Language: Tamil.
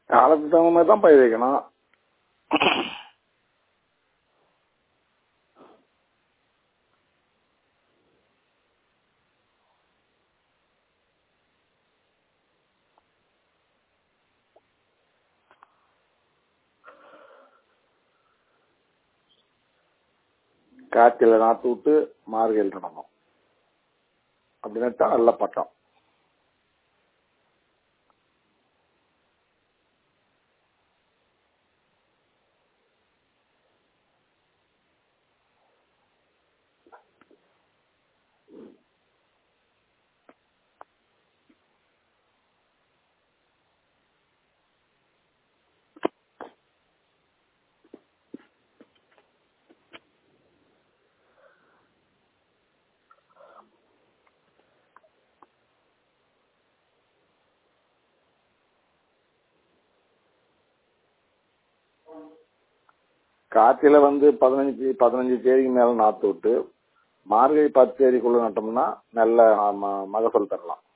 காலத்துக்கு தகுந்த மாதிரி தான் பயிர் வைக்கணும் காய்ச்சல நாற்று விட்டு மார்கழியில் நடணும் அப்படி நட்டா நல்ல பட்டம் காய்ச்சல வந்து பதினஞ்சு பதினஞ்சு தேதிக்கு மேல நாற்று விட்டு மார்கழி பத்து தேதிக்குள்ள நட்டோம்னா நல்ல ம- மகசூல் தரலாம்